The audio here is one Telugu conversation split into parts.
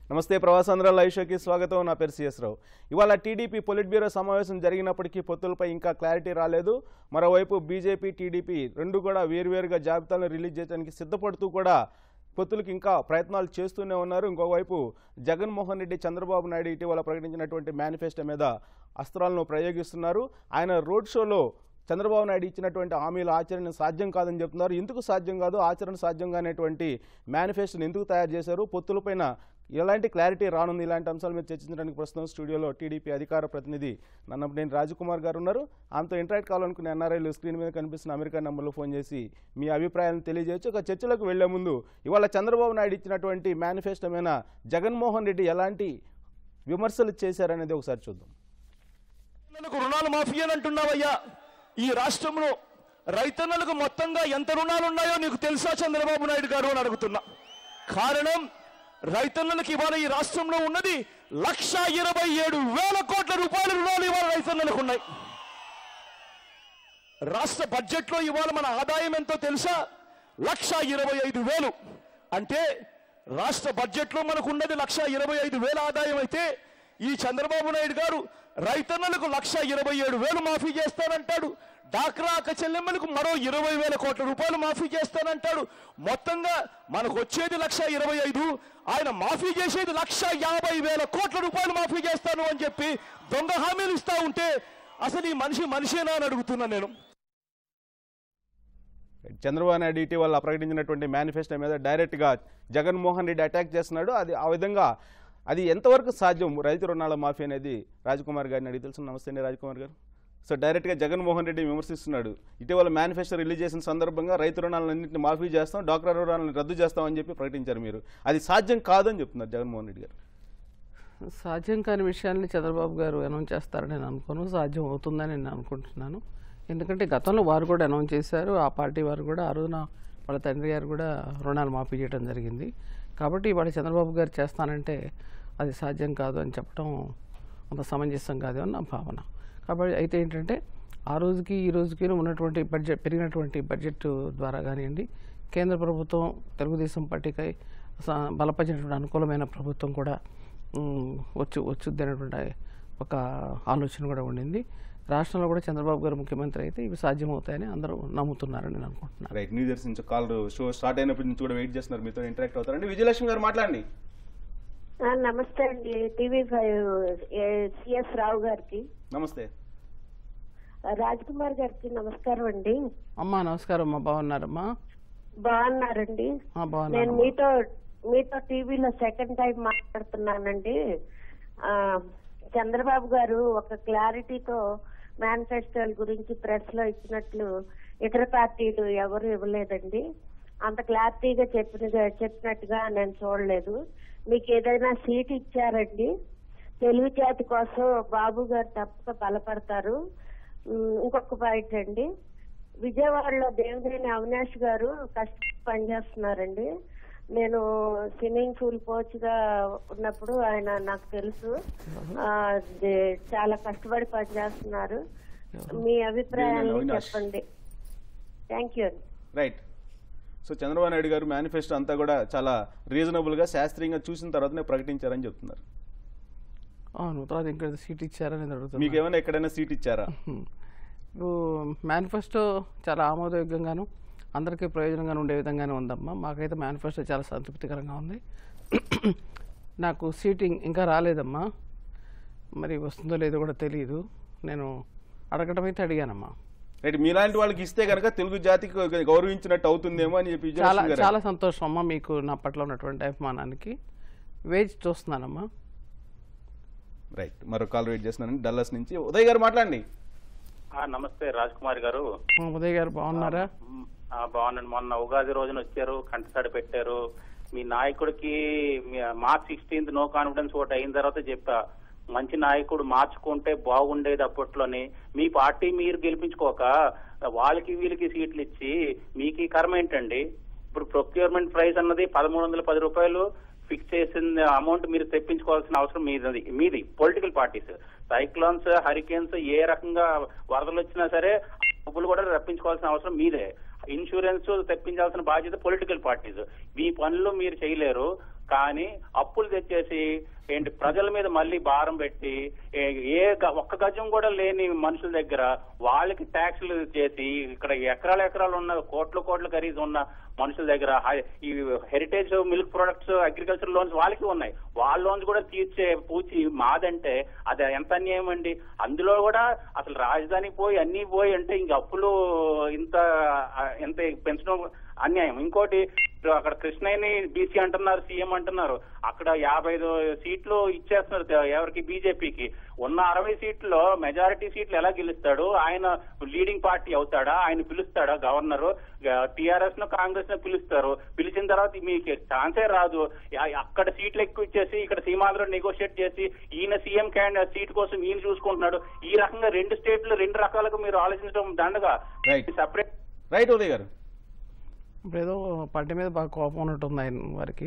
నమస్తే ప్రవాసాంధ్ర లైవ్ షోకి స్వాగతం నా పేరు సిఎస్ రావు ఇవాళ టీడీపీ పొలిట్ బ్యూరో సమావేశం జరిగినప్పటికీ పొత్తులపై ఇంకా క్లారిటీ రాలేదు మరోవైపు బీజేపీ టీడీపీ రెండు కూడా వేరువేరుగా జాబితాలను రిలీజ్ చేయడానికి సిద్ధపడుతూ కూడా పొత్తులకు ఇంకా ప్రయత్నాలు చేస్తూనే ఉన్నారు ఇంకోవైపు జగన్మోహన్ రెడ్డి చంద్రబాబు నాయుడు ఇటీవల ప్రకటించినటువంటి మేనిఫెస్టో మీద అస్త్రాలను ప్రయోగిస్తున్నారు ఆయన రోడ్ షోలో చంద్రబాబు నాయుడు ఇచ్చినటువంటి హామీల ఆచరణ సాధ్యం కాదని చెప్తున్నారు ఎందుకు సాధ్యం కాదు ఆచరణ సాధ్యం కానటువంటి మేనిఫెస్టోని ఎందుకు తయారు చేశారు పొత్తులపైన ఎలాంటి క్లారిటీ రానుంది ఇలాంటి అంశాల మీద చర్చించడానికి ప్రస్తుతం స్టూడియోలో టీడీపీ అధికార ప్రతినిధి నన్నపనేని రాజకుమార్ గారు ఉన్నారు ఆమెతో ఇంటరాక్ట్ కావాలనుకునే ఎన్ఆర్ఐలు స్క్రీన్ మీద కనిపిస్తున్న అమెరికా నెంబర్లో ఫోన్ చేసి మీ అభిప్రాయాలను తెలియజేయచ్చు ఒక చర్చలకు వెళ్లే ముందు ఇవాళ చంద్రబాబు నాయుడు ఇచ్చినటువంటి మేనిఫెస్టో మీద జగన్మోహన్ రెడ్డి ఎలాంటి విమర్శలు చేశారనేది ఒకసారి చూద్దాం రైతన్నలకు రుణాలు మాఫీ అని అంటున్నావయ్యా ఈ రాష్ట్రంలో రైతన్నలకు మొత్తంగా ఎంత రుణాలు ఉన్నాయో నీకు తెలుసా చంద్రబాబు నాయుడు గారు అని అడుగుతున్నా కారణం రైతన్నలకు ఇవాళ ఈ రాష్ట్రంలో ఉన్నది లక్ష ఇరవై ఏడు వేల కోట్ల రూపాయల రుణాలు ఇవాళ రైతన్నలకు ఉన్నాయి రాష్ట్ర బడ్జెట్లో ఇవాళ మన ఆదాయం ఎంతో తెలుసా లక్ష ఇరవై ఐదు వేలు అంటే రాష్ట్ర బడ్జెట్లో మనకు ఉన్నది లక్ష ఇరవై ఐదు వేల ఆదాయం అయితే ఈ చంద్రబాబు నాయుడు గారు రైతన్నలకు లక్ష ఇరవై ఏడు వేలు మాఫీ చేస్తానంటాడు డాక్రా అక్క చెల్లెమ్మలకు మరో ఇరవై వేల కోట్ల రూపాయలు మాఫీ చేస్తానంటాడు మొత్తంగా మనకు వచ్చేది లక్ష ఇరవై ఐదు ఆయన మాఫీ చేసేది లక్ష యాభై వేల కోట్ల రూపాయలు మాఫీ చేస్తాను అని చెప్పి దొంగ హామీలు ఇస్తా ఉంటే అసలు ఈ మనిషి మనిషేనా అని అడుగుతున్నా నేను చంద్రబాబు నాయుడు ఇటీవల ప్రకటించినటువంటి మేనిఫెస్టో మీద డైరెక్ట్గా జగన్మోహన్ రెడ్డి అటాక్ చేస్తున్నాడు అది ఆ విధంగా అది ఎంతవరకు సాధ్యం రైతు రుణాల మాఫీ అనేది రాజకుమార్ గారిని అడిగి తెలుసు నమస్తే అండి రాజకుమార్ గారు సో డైరెక్ట్గా జగన్మోహన్ రెడ్డి విమర్శిస్తున్నాడు ఇటీవల మేనిఫెస్టో రిలీజ్ చేసిన సందర్భంగా రైతు రుణాలన్నింటినీ మాఫీ చేస్తాం డాక్టర్ రుణాలను రద్దు చేస్తామని చెప్పి ప్రకటించారు మీరు అది సాధ్యం కాదని చెప్తున్నారు జగన్మోహన్ రెడ్డి గారు సాధ్యం కాని విషయాన్ని చంద్రబాబు గారు అనౌన్స్ చేస్తారని నేను అనుకోను సాధ్యం అవుతుందని నేను అనుకుంటున్నాను ఎందుకంటే గతంలో వారు కూడా అనౌన్స్ చేశారు ఆ పార్టీ వారు కూడా ఆ రోజున వాళ్ళ తండ్రి గారు కూడా రుణాలు మాఫీ చేయడం జరిగింది కాబట్టి ఇవాళ చంద్రబాబు గారు చేస్తానంటే అది సాధ్యం కాదు అని చెప్పడం అంత సమంజసం కాదు అని నా భావన కాబట్టి అయితే ఏంటంటే ఆ రోజుకి ఈ రోజుకి ఉన్నటువంటి బడ్జెట్ పెరిగినటువంటి బడ్జెట్ ద్వారా కానివ్వండి కేంద్ర ప్రభుత్వం తెలుగుదేశం పార్టీకై స- బలపరిచినటువంటి అనుకూలమైన ప్రభుత్వం కూడా ఉమ్, వచ్చు వచ్చుద్ది అనేటువంటి ఒక ఆలోచన కూడా ఉండింది రాష్ట్రంలో కూడా చంద్రబాబు గారు ముఖ్యమంత్రి అయితే ఇవి సాధ్యమవుతాయని అందరూ నమ్ముతున్నారని నేను అనుకుంటున్నాను రైట్ న్యూ జెర్సీ నుంచి కాల్ షో స్టార్ట్ అయినప్పటి నుంచి కూడా వెయిట్ చేస్తున్నారు మీతో ఇంటరాక్ట్ అవుతారండి విజయలక్ష్మి గారు మాట్లాడండి ఆ, నమస్తే అండి టీవీ ఫైవ్ సిఎస్ రావు గారికి నమస్తే ఆ, రాజ్ కుమార్ గారికి నమస్కారం అండి అమ్మా నమస్కారం అమ్మా బాగున్నారమ్మా బాగున్నారండి ఆ, నేను బాగున్నాను మీతో మీతో టీవీలో సెకండ్ టైం మాట్లాడుతున్నానండి ఆ, చంద్రబాబు గారు ఒక క్లారిటీతో మేనిఫెస్టోల గురించి ప్రెస్ లో ఇచ్చినట్లు ఇతర పార్టీలు ఎవరు ఇవ్వలేదండి అంత క్లారిటీగా చెప్పిన చెప్పినట్టుగా నేను చూడలేదు మీకు ఏదైనా సీట్ ఇచ్చారండి తెలుగు జాతి కోసం బాబు గారు తప్పక బలపడతారు ఉమ్, ఇంకొక పాయింట్ అండి విజయవాడలో దేవినేని అవినాష్ గారు కష్టపడి పనిచేస్తున్నారండి నేను స్విమ్మింగ్ పూల్ కోచ్ గా ఉన్నప్పుడు ఆయన నాకు తెలుసు ఆ, దే- చాలా కష్టపడి పనిచేస్తున్నారు మీ అభిప్రాయాన్ని దేవినేని అవినాష్. చెప్పండి thank you right so Chandrababu Naidu garu manifesto అంతా కూడా చాలా రీజనబుల్గా శాస్త్రీయంగా చూసిన తర్వాతనే ప్రకటించారని చెప్తున్నారు అవును తర్వాత ఇంకా సీట్ ఇచ్చారని నేను అడుగుతున్నాను మీకు ఏమైనా ఎక్కడైనా సీట్ ఇచ్చారా ఇప్పుడు మేనిఫెస్టో చాలా ఆమోదయోగ్యంగాను అందరికీ ప్రయోజనంగాను ఉండే విధంగానే ఉందమ్మా మాకైతే మేనిఫెస్టో చాలా సంతృప్తికరంగా ఉంది నాకు సీటింగ్ ఇంకా రాలేదమ్మా మరి వస్తుందో లేదో కూడా తెలియదు నేను అడగటం అయితే అడిగానమ్మా రైట్ మీలాంటి వాళ్ళకి ఇస్తే కనుక తెలుగు జాతికి గ- గౌరవించినట్టు అవుతుందేమో అని చెప్పి చాలా విజయలక్ష్మి గారు చాలా సంతోషం అమ్మా మీకు నా పట్ల ఉన్నటువంటి అభిమానానికి వేచి చూస్తున్నానమ్మా రైట్ మరో కాల్ వెయిట్ చేస్తున్నానండి డల్లస్ నుంచి ఉదయ్ గారు మాట్లాడండి ఆ, నమస్తే రాజ్ కుమార్ గారు ఆ, ఉదయ్ గారు బాగున్నారా మ్, ఆ, బాగున్నాను మొన్న ఉగాది రోజున వచ్చారు కంటసాడి పెట్టారు మీ నాయకుడికి మీ- March sixteenth no confidence vote అయిన తర్వాత చెప్పా మంచి నాయకుడు మార్చుకుంటే బాగుండేది అప్పట్లోని మీ పార్టీ మీరు గెలిపించుకోక వాళ్ళకి వీళ్ళకి సీట్లు ఇచ్చి మీకు ఈ కర్మ ఏంటండి ఇప్పుడు ప్రొక్యూర్మెంట్ ప్రైస్ అన్నది పదమూడు వందల పది రూపాయలు ఫిక్స్ చేసిన అమౌంట్ మీరు తెప్పించుకోవాల్సిన అవసరం మీది మీది పొలిటికల్ పార్టీస్ సైక్లోన్స్ హరికేన్స్ ఏ రకంగా వరదలు వచ్చినా సరే డబ్బులు కూడా రప్పించుకోవాల్సిన అవసరం మీదే ఇన్సూరెన్స్ తెప్పించాల్సిన బాధ్యత పొలిటికల్ పార్టీస్ మీ పనులు మీరు చేయలేరు కానీ అప్పులు తెచ్చేసి ఏంటి ప్రజల మీద మళ్ళీ భారం పెట్టి ఏ- ఏ గ- ఒక్క గజం కూడా లేని మనుషుల దగ్గర వాళ్ళకి ట్యాక్సులు చేసి ఇక్కడ ఎకరాల ఎకరాలు ఉన్న కోట్ల కోట్ల ఖరీదు ఉన్న మనుషుల దగ్గర హై- ఈ Heritage milk products agriculture loans వాళ్ళకి ఉన్నాయి వాళ్ళ లోన్స్ కూడా తీర్చే పూచి మాదంటే అది ఎంత అన్యాయం అండి అందులో కూడా అసలు రాజధాని పోయి అన్ని పోయి అంటే ఇంక అప్పులు ఇంత ఆ, ఎంత పెంచడం అన్యాయం ఇంకోటి అక్కడ కృష్ణయ్యని బీసీ అంటున్నారు సీఎం అంటున్నారు అక్కడ యాభై ఐదు సీట్లు ఇచ్చేస్తున్నారు తె- ఎవరికి బీజేపీకి ఉన్న అరవై సీట్లలో మెజారిటీ సీట్లు ఎలా గెలుస్తాడు ఆయన లీడింగ్ పార్టీ అవుతాడా ఆయన పిలుస్తాడా గవర్నర్ టిఆర్ఎస్ ను కాంగ్రెస్ ను పిలుస్తారు పిలిచిన తర్వాత మీకు ఛాన్సే రాదు ఆ- అక్కడ సీట్లు ఎక్కువ ఇచ్చేసి ఇక్కడ సీమాంధ్ర నెగోషియేట్ చేసి ఈయన సీఎం క్యాండిడేట్ సీట్ కోసం ఈయన చూసుకుంటున్నాడు ఈ రకంగా రెండు స్టేట్లు రెండు రకాలుగా మీరు ఆలోచించడం దండగా Right. సెపరేట్ రైట్ ఉదయ్ గారు ఇప్పుడు ఏదో పార్టీ మీద బాగా కోపం ఉన్నట్టుంది ఆయన వారికి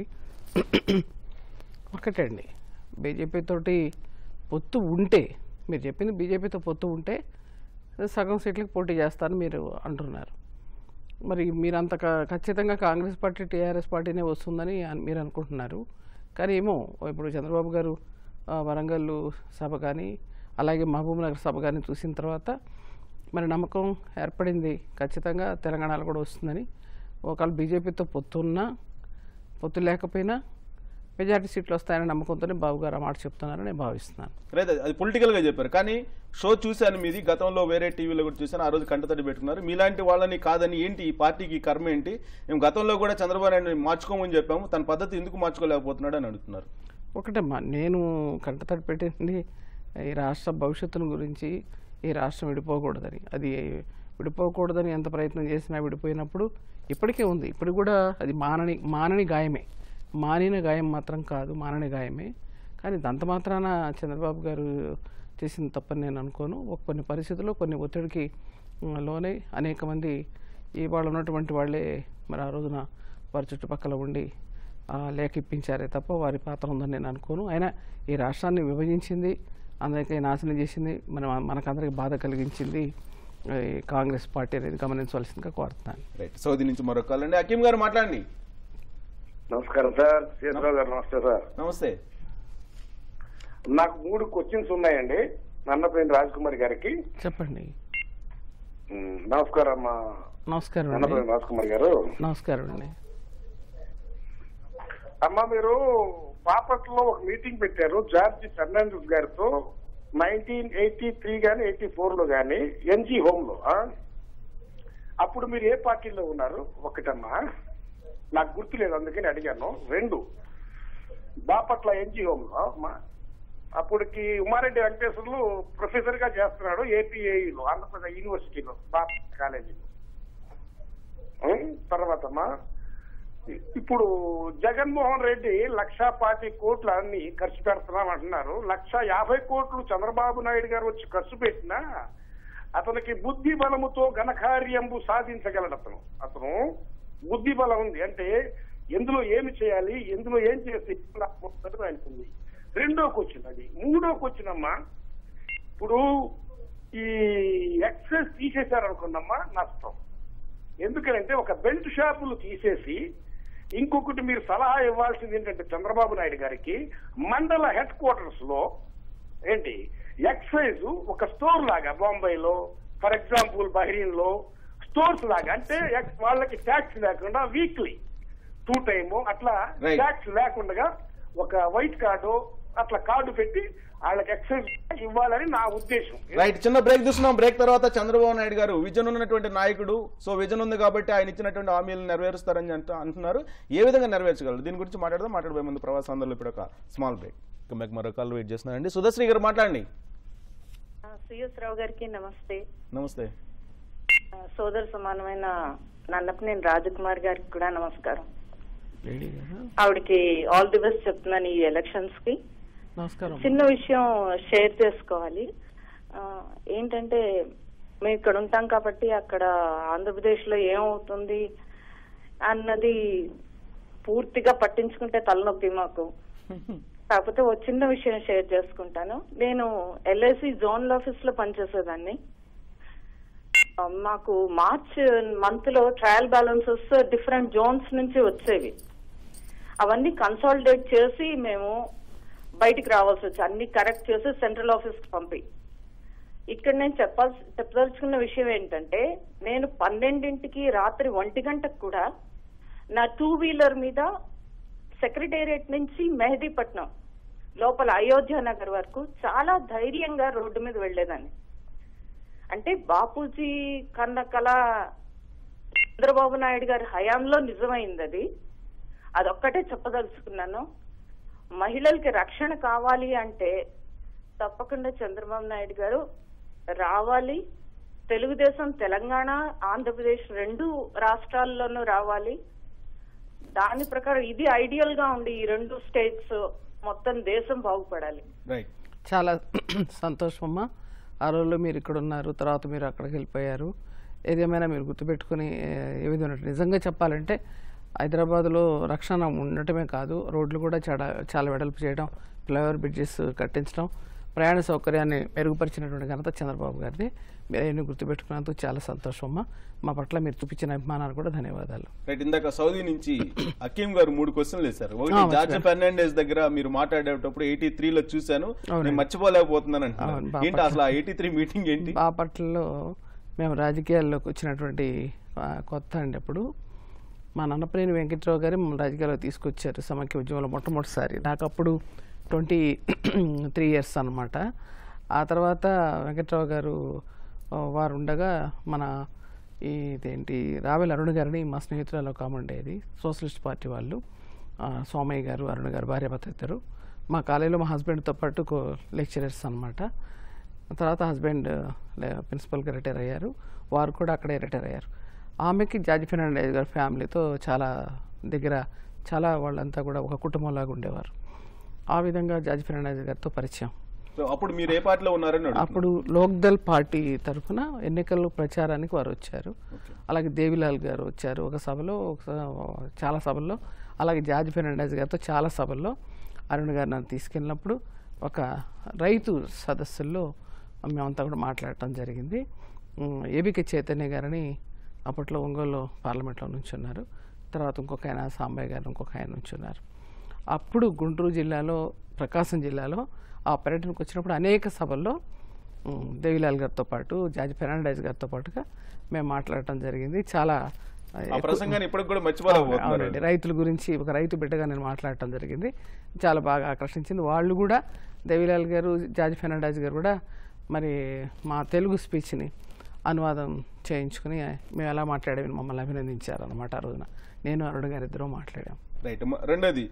ఒకటండి బీజేపీ తోటి పొత్తు ఉంటే మీరు చెప్పింది బీజేపీతో పొత్తు ఉంటే సగం సీట్లకు పోటీ చేస్తారని మీరు అంటున్నారు మరి మీరు అంత క- ఖచ్చితంగా కాంగ్రెస్ పార్టీ టీఆర్ఎస్ పార్టీనే వస్తుందని అన్- మీరు అనుకుంటున్నారు కానీ ఏమో ఇప్పుడు చంద్రబాబు గారు ఆ, వరంగల్ సభ కానీ అలాగే మహబూబ్ నగర్ సభ కానీ చూసిన తర్వాత మరి నమ్మకం ఏర్పడింది ఖచ్చితంగా తెలంగాణలో కూడా వస్తుందని ఒకవేళ బీజేపీతో పొత్తు ఉన్నా పొత్తు లేకపోయినా మెజారిటీ సీట్లు వస్తాయనే నమ్మకంతోనే బాబు గారు ఆ మాట చెప్తున్నారని నేను భావిస్తున్నాను రైట్ అది పొలిటికల్ గా చెప్పారు కానీ షో చూశాను మీది గతంలో వేరే టీవీలో కూడా చూశాను ఆ రోజు కంటతడి పెట్టుకున్నారు మీలాంటి వాళ్ళని కాదని ఏంటి ఈ పార్టీకి ఈ కర్మ ఏంటి మేము గతంలో కూడా చంద్రబాబు నాయుడు మార్చుకోమని చెప్పాము తన పద్ధతి ఎందుకు మార్చుకోలేకపోతున్నాడు అని అడుగుతున్నారు ఒకటమ్మా నేను కంటతడి పెట్టింది ఈ రాష్ట్ర భవిష్యత్తును గురించి ఈ రాష్ట్రం విడిపోకూడదని అది విడిపోకూడదని ఎంత ప్రయత్నం చేసినా విడిపోయినప్పుడు ఇప్పటికే ఉంది ఇప్పుడు కూడా అది మానని మానని గాయమే మానిన గాయం మాత్రం కాదు మానని గాయమే కానీ దంత మాత్రాన చంద్రబాబు గారు చేసిన తప్పని నేను అనుకోను ఒక కొన్ని పరిస్థితుల్లో కొన్ని ఒత్తిడికి ఉమ్, లోనై అనేక మంది ఇవాళ ఉన్నటువంటి వాళ్ళే మరి ఆ రోజున వారి చుట్టుపక్కల ఉండి ఆ, లేఖ ఇప్పించారే తప్ప వారి పాత్ర ఉందని నేను అనుకోను అయినా ఈ రాష్ట్రాన్ని విభజించింది అందరికీ నాశనం చేసింది మన మనకందరికి బాధ కలిగించింది ఈ కాంగ్రెస్ పార్టీ అనేది గమనించవలసిందిగా కోరుతున్నాను రైట్ సౌదీ నుంచి మరొక కాల్ అండి అకీం గారు మాట్లాడండి నమస్కారం సార్ సీతారావు గారు నమస్తే సార్ నమస్తే నాకు మూడు క్వశ్చన్స్ ఉన్నాయండి నన్నపేని రాజ్ కుమార్ గారికి చెప్పండి ఉమ్, నమస్కారం అమ్మా నమస్కారం అండి నన్నపేని రాజ్ కుమార్ గారు నమస్కారం అండి అమ్మా మీరు బాపట్లలో ఒక మీటింగ్ పెట్టారు జార్జి ఫెర్నాండెస్ గారితో నైన్టీన్ ఎయిటీ త్రీ గానీ ఎయిటీ ఫోర్ లో గానీ ఎన్జీ హోమ్ లో ఆ? అప్పుడు మీరు ఏ పార్టీలో ఉన్నారు ఒకటమ్మా నాకు గుర్తులేదు అందుకని అడిగాను రెండు బాపట్ల ఎన్జీ హోమ్ లో అమ్మా అప్పటికి ఉమారెడ్డి వెంకటేశ్వర్లు ప్రొఫెసర్ గా చేస్తున్నాడు ఏపీఏఈలో ఆంధ్రప్రదేశ్ యూనివర్సిటీలో బాపట్ల కాలేజీలో ఉం? తర్వాత అమ్మా ఇప్పుడు జగన్మోహన్ రెడ్డి లక్షా పాతి కోట్లు అన్ని ఖర్చు పెడుతున్నాం అంటున్నారు లక్ష యాభై కోట్లు చంద్రబాబు నాయుడు గారు వచ్చి ఖర్చు పెట్టినా అతనికి బుద్ధి బలముతో ఘనకార్యంబు సాధించగలడు అతను అతను బుద్ధి బలం ఉంది అంటే ఎందులో ఏమి చేయాలి ఎందులో ఏం చేస్తే ఆయనకుంది రెండో క్వశ్చన్ అది మూడో క్వశ్చన్ అమ్మా ఇప్పుడు ఈ ఎక్సెస్ తీసేశారు అనుకున్నమ్మా నష్టం ఎందుకంటే ఒక బెల్ట్ షాపులు తీసేసి ఇంకొకటి మీరు సలహా ఇవ్వాల్సింది ఏంటంటే చంద్రబాబు నాయుడు గారికి మండల హెడ్ క్వార్టర్స్ లో ఏంటి ఎక్సైజ్ ఒక స్టోర్ లాగా బాంబేలో ఫర్ ఎగ్జాంపుల్ బహ్రీన్ లో స్టోర్స్ లాగా అంటే ex- వాళ్ళకి ట్యాక్స్ లేకుండా వీక్లీ టూ టైమ్ అట్లా Right. ట్యాక్స్ లేకుండా ఒక వైట్ కార్డు అట్లా కార్డు పెట్టి వాళ్ళకి ఎక్సైజ్ ఇవ్వాలని నా ఉద్దేశం రైట్ చిన్న బ్రేక్ తీసుకున్నాం బ్రేక్ తర్వాత చంద్రబాబు నాయుడు గారు విజన్ ఉన్నటువంటి నాయకుడు సో విజన్ ఉంది కాబట్టి ఆయన ఇచ్చినటువంటి హామీలు నెరవేరుస్తారని అంట- అంటున్నారు ఏ విధంగా నెరవేర్చగలరు దీని గురించి మాట్లాడదాం మాట్లాడబోయే ముందు ప్రవాసాంధ్రలో ఇప్పుడు ఒక స్మాల్ బ్రేక్ ఇక మీకు మరో కాల్ వెయిట్ చేస్తున్నారండి సుధశ్రీ గారు మాట్లాడండి సిఎస్ రావు గారికి నమస్తే నమస్తే ఆ, సోదర సమానమైన నన్నపనేని రాజకుమార్ గారికి కూడా నమస్కారం లేడీ గారు ఆవిడకి ఆల్ ది బెస్ట్ చెప్తున్నాను ఈ ఎలక్షన్స్ కి నమస్కారం చిన్న విషయం షేర్ చేసుకోవాలి ఆ, ఏంటంటే మేము ఇక్కడ ఉంటాం కాబట్టి అక్కడ ఆంధ్రప్రదేశ్ లో ఏమవుతుంది అన్నది పూర్తిగా పట్టించుకుంటే తలనొప్పి మాకు కాకపోతే ఒక చిన్న విషయం షేర్ చేసుకుంటాను నేను ఎల్ఐసి జోనల్ ఆఫీస్ లో పనిచేసేదాన్ని ఆ, మాకు మార్చ్ మంత్ లో ట్రయల్ బ్యాలెన్సెస్ డిఫరెంట్ జోన్స్ నుంచి వచ్చేవి అవన్నీ కన్సాలిడేట్ చేసి మేము బయటికి రావాల్సి వచ్చి అన్ని కరెక్ట్ చేసి సెంట్రల్ ఆఫీస్ కి పంపి ఇక్కడ నేను చెప్పాల్సి చెప్పదలుచుకున్న విషయం ఏంటంటే నేను పన్నెండింటికి రాత్రి ఒంటి గంటకు కూడా నా టూ వీలర్ మీద సెక్రటేరియట్ నుంచి మెహదీపట్నం లోపల అయోధ్య నగర్ వరకు చాలా ధైర్యంగా రోడ్డు మీద వెళ్లేదాన్ని అంటే బాపూజీ కన్న కళ చంద్రబాబు నాయుడు గారి హయాంలో నిజమైంది అది అదొక్కటే చెప్పదలుచుకున్నాను మహిళలకి రక్షణ కావాలి అంటే తప్పకుండా చంద్రబాబు నాయుడు గారు రావాలి తెలుగుదేశం తెలంగాణ ఆంధ్రప్రదేశ్ రెండు రాష్ట్రాల్లోనూ రావాలి దాని ప్రకారం ఇది ఐడియల్ గా ఉండి ఈ రెండు స్టేట్స్ మొత్తం దేశం బాగుపడాలి రైట్ చాలా సంతోషం అమ్మా ఆ రోజుల్లో మీరు ఇక్కడ ఉన్నారు తర్వాత మీరు అక్కడికి వెళ్ళిపోయారు ఏదేమైనా మీరు గుర్తుపెట్టుకుని ఏ, ఏ విధంగా నిజంగా చెప్పాలంటే హైదరాబాద్లో రక్షణ ఉండటమే కాదు రోడ్లు కూడా చాలా చాలా వెడల్పు చేయడం ఫ్లైఓవర్ బ్రిడ్జెస్ కట్టించడం ప్రయాణ సౌకర్యాన్ని మెరుగుపరిచినటువంటి ఘనత చంద్రబాబు గారిది మీరు అవన్నీ గుర్తుపెట్టుకున్నందుకు చాలా సంతోషం అమ్మా మా పట్ల మీరు చూపించిన అభిమానాలు కూడా ధన్యవాదాలు రైట్ ఇందాక సౌదీ నుంచి అకీం గారు మూడు క్వశ్చన్లు వేశారు ఒకటి ఆ, జార్జ్ ఫెర్నాండెస్ దగ్గర మీరు మాట్లాడేటప్పుడు ఎయిటీ త్రీ లో చూశాను నేను మర్చిపోలేకపోతున్నాను అంటున్నారు అవును, బాగా ఏంటి అసలు ఆ ఎయిటీ త్రీ మీటింగ్ ఏంటి బాపట్లలో మేము రాజకీయాల్లోకి వచ్చినటువంటి ఆ, కొత్త అండి అప్పుడు మా నన్నపనేని వెంకట్రావు గారు మమ్మల్ని రాజకీయాల్లో తీసుకొచ్చారు సమైక్య ఉద్యమంలో మొట్టమొదటిసారి నాకు అప్పుడు ట్వంటీ త్రీ ఇయర్స్ అనమాట ఆ తర్వాత వెంకట్రావు గారు ఆ, వారు ఉండగా మన ఈ ఇదేంటి రావెల అరుణ్ గారిని మా స్నేహితులలో ఒక ఆమె ఉండేది సోషలిస్ట్ పార్టీ వాళ్ళు ఆ, సోమయ్య గారు అరుణ్ గారు భార్యాభర్త ఇద్దరు మా కాలేజీలో మా హస్బెండ్తో పాటు కో లెక్చరర్స్ అనమాట తర్వాత హస్బెండ్ ప్రిన్సిపల్గా రిటైర్ అయ్యారు వారు కూడా అక్కడే రిటైర్ అయ్యారు ఆమెకి జార్జి ఫెర్నాండేజ్ గారి ఫ్యామిలీతో చాలా దగ్గర చాలా వాళ్ళంతా కూడా ఒక కుటుంబంలాగా ఉండేవారు ఆ విధంగా జార్జి ఫెర్నాండేజ్ గారితో పరిచయం సో అప్పుడు మీరు ఏ పార్టీలో ఉన్నారని అడుగుతున్నా. అప్పుడు లోక్దల్ పార్టీ తరఫున ఎన్నికల్లో ప్రచారానికి వారు వచ్చారు అలాగే దేవిలాల్ గారు వచ్చారు ఒక సభలో ఒక స- చాలా సభల్లో అలాగే జార్జ్ ఫెర్నాండెస్ గారితో చాలా సభల్లో అరుణ్ గారు నన్ను తీసుకెళ్ళినప్పుడు ఒక రైతు సదస్సుల్లో మేమంతా కూడా మాట్లాడటం జరిగింది ఉమ్, ఏబికే చైతన్య గారిని అప్పట్లో ఒంగోలు పార్లమెంట్లో నుంచున్నారు తర్వాత ఇంకొక ఆయన సాంబయ్య గారు ఇంకొక ఆయన నుంచున్నారు అప్పుడు గుంటూరు జిల్లాలో ప్రకాశం జిల్లాలో ఆ పర్యటనకు వచ్చినప్పుడు అనేక సభల్లో ఉమ్, దేవిలాల్ గారితో పాటు జార్జ్ ఫెర్నాండెస్ గారితో పాటుగా మేము మాట్లాడటం జరిగింది చాలా ఆ, ఆ ఎక్కువ- ప్రసంగాన్ని ఇప్పటికి కూడా మర్చిపోలేకపోతున్నారు అవునండి రైతుల గురించి ఒక రైతు బిడ్డగా నేను మాట్లాడటం జరిగింది చాలా బాగా ఆకర్షించింది వాళ్ళు కూడా దేవిలాల్ గారు జార్జ్ ఫెర్నాండెస్ గారు కూడా మరి మా తెలుగు స్పీచ్ని అనువాదం చేయించుకుని మేము ఎలా మాట్లాడేవి మమ్మల్ని అభినందించారు అనమాట ఆ రోజున నేను అరుణ్ గారు ఇద్దరం మాట్లాడాం రైట్ మ- రెండోది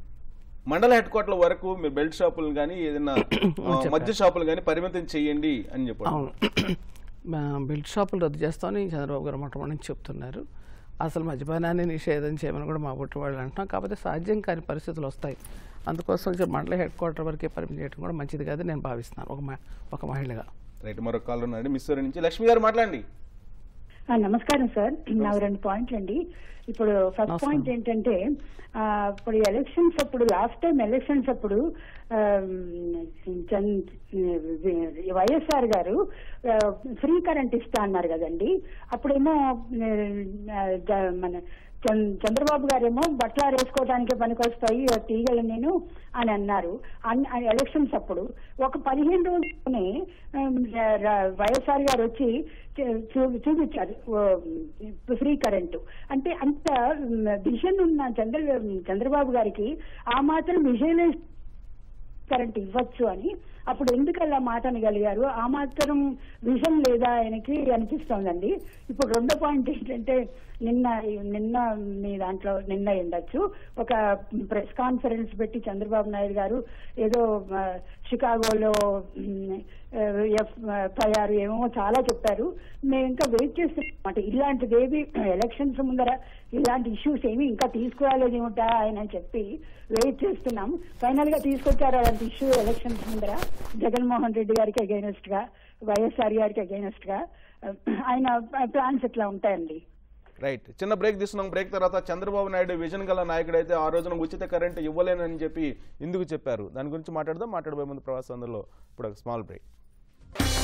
మండల హెడ్ క్వార్టర్ వరకు మీరు బెల్ట్ షాపులు కానీ ఏదైనా ఆ, మద్య షాపులు కానీ పరిమితం చేయండి అని చెప్పారు అవును మా బెల్ట్ షాపులు రద్దు చేస్తామని చంద్రబాబు గారు మొట్టమొదటి నుంచి చెప్తున్నారు అసలు మద్యపానాన్ని నిషేధం చేయమని కూడా మా పుట్టి వాళ్ళు అంటున్నాం కాకపోతే సాధ్యం కాని పరిస్థితులు వస్తాయి అందుకోసం కొంచెం మండల హెడ్ క్వార్టర్ వరకే పరిమితం చేయడం కూడా మంచిది కాదు నేను భావిస్తున్నాను ఒక మ- ఒక మహిళగా రైట్ మరొక కాల్ ఉన్నాడు మిస్సూరి నుంచి లక్ష్మి గారు మాట్లాడండి ఆ, నమస్కారం సార్ నా రెండు పాయింట్లు అండి ఇప్పుడు ఫస్ట్ నమస్కారం. పాయింట్ ఏంటంటే ఆ, ఇప్పుడు ఎలక్షన్స్ అప్పుడు లాస్ట్ టైం ఎలక్షన్స్ అప్పుడు ఆ, చంద్- వైఎస్ఆర్ గారు ఆ, ఫ్రీ కరెంట్ ఇస్తా అన్నారు కదండి అప్పుడేమో ఆ, జ- మన చంద్- చంద్రబాబు గారేమో బట్టలు ఆరేసుకోవడానికి పనికొస్తాయి ఆ తీగలు నేను అని అన్నారు అన్- ఆ ఎలక్షన్స్ అప్పుడు ఒక పదిహేను రోజుల్లోనే ఆమ్, ర- ర- వైఎస్ఆర్ గారు వచ్చి చూ- చూ- చూపించారు ఓ, ఫ్రీ కరెంటు అంటే అంత విజన్ ఉన్న చంద్ర చంద్రబాబు గారికి ఆ మాత్రం విజువలైజ్ కరెంట్ ఇవ్వచ్చు అని అప్పుడు ఎందుకు అలా మాట అనగలిగారు ఆ మాత్రం విజన్ లేదా ఆయనకి అనిపిస్తోందండి ఇప్పుడు రెండో పాయింట్ ఏంటంటే నిన్న నిన్న మీ దాంట్లో నిన్న ఉండొచ్చు ఒక ప్రెస్ కాన్ఫరెన్స్ పెట్టి చంద్రబాబు నాయుడు గారు ఏదో ఆ, షికాగోలో ఎఫ్ఐఆర్ ఏమో చాలా చెప్పారు మేము ఇంకా వెయిట్ చేస్తున్నాం ఇలాంటిది ఏవి ఎలక్షన్స్ ముందర ఇలాంటి ఇష్యూస్ ఏమి ఇంకా తీసుకురాలేదు ఏమిటా ఆయన అని చెప్పి వెయిట్ చేస్తున్నాం ఫైనల్ గా తీసుకొచ్చారు అలాంటి ఇష్యూ ఎలక్షన్స్ ముందర జగన్మోహన్ రెడ్డి గారికి అగైనెస్ట్ గా వైఎస్ఆర్ గారికి అగైనెస్ట్ గా ఆయన ప్లాన్స్ ఎట్లా ఉంటాయండి రైట్ చిన్న బ్రేక్ తీసుకున్నాం బ్రేక్ తర్వాత చంద్రబాబు నాయుడు విజన్ గల నాయకుడైతే ఆ రోజున ఉచిత కరెంట్ ఇవ్వలేనని చెప్పి ఎందుకు చెప్పారు దాని గురించి మాట్లాడదాం మాట్లాడబోయే ముందు ప్రవాస అందరిలో ఇప్పుడు ఒక స్మాల్ బ్రేక్